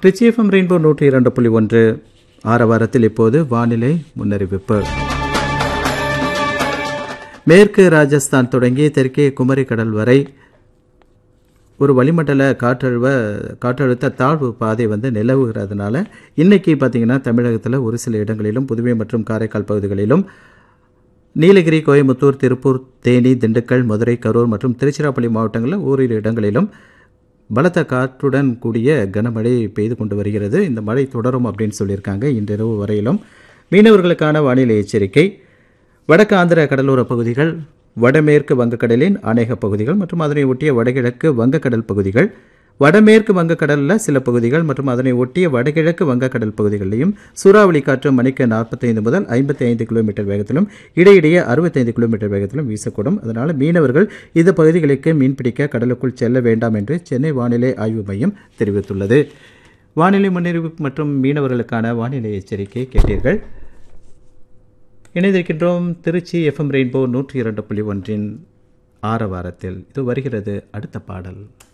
Trichy FM rainbow நூற்றி இரண்டு புள்ளி ஒன்று ஆரவாரத்தில் இப்போது வானிலை முன்னறிவிப்பு மேற்கு ராஜஸ்தான் தொடங்கி தெற்கே குமரி கடல் வரை ஒரு வளிமண்டல காற்றழுவ காற்றழுத்த தாழ்வு பாதை வந்து நிலவுகிறதுனால இன்னைக்கு பார்த்தீங்கன்னா தமிழகத்தில் ஒரு சில இடங்களிலும் புதுவை மற்றும் காரைக்கால் பகுதிகளிலும் நீலகிரி கோயம்புத்தூர் திருப்பூர் தேனி திண்டுக்கல் மதுரை கரூர் மற்றும் திருச்சிராப்பள்ளி மாவட்டங்களில் ஓரிரு இடங்களிலும் பலத்த காற்றுடன் கூடிய கனமழை பெய்து கொண்டு வருகிறது இந்த மழை தொடரும் அப்படின்னு சொல்லியிருக்காங்க இன்றிரவு வரையிலும் மீனவர்களுக்கான வானிலை எச்சரிக்கை வடக்கு ஆந்திர கடலோர பகுதிகள் வடமேற்கு வங்கக்கடலின் அநேக பகுதிகள் மற்றும் அதனை ஒட்டிய வடகிழக்கு வங்கக்கடல் பகுதிகள் வடமேற்கு வங்கக்கடலில் சில பகுதிகள் மற்றும் அதனை ஒட்டிய வடகிழக்கு வங்கக்கடல் பகுதிகளிலும் சூறாவளி காற்று மணிக்கு நாற்பத்தைந்து முதல் ஐம்பத்தி ஐந்து கிலோமீட்டர் வேகத்திலும் இடையிடையே அறுபத்தைந்து கிலோமீட்டர் வேகத்திலும் வீசக்கூடும் அதனால் மீனவர்கள் இந்த பகுதிகளுக்கு மீன்பிடிக்க கடலுக்குள் செல்ல வேண்டாம் என்று சென்னை வானிலை ஆய்வு மையம் தெரிவித்துள்ளது வானிலை முன்னறிவிப்பு மற்றும் மீனவர்களுக்கான வானிலை எச்சரிக்கை கேட்டீர்கள் இணைந்திருக்கின்றோம் திருச்சி எஃப்எம் ரெயின்போ நூற்றி இரண்டு புள்ளி ஒன்றின் ஆரவாரத்தில் இது வருகிறது அடுத்த பாடல்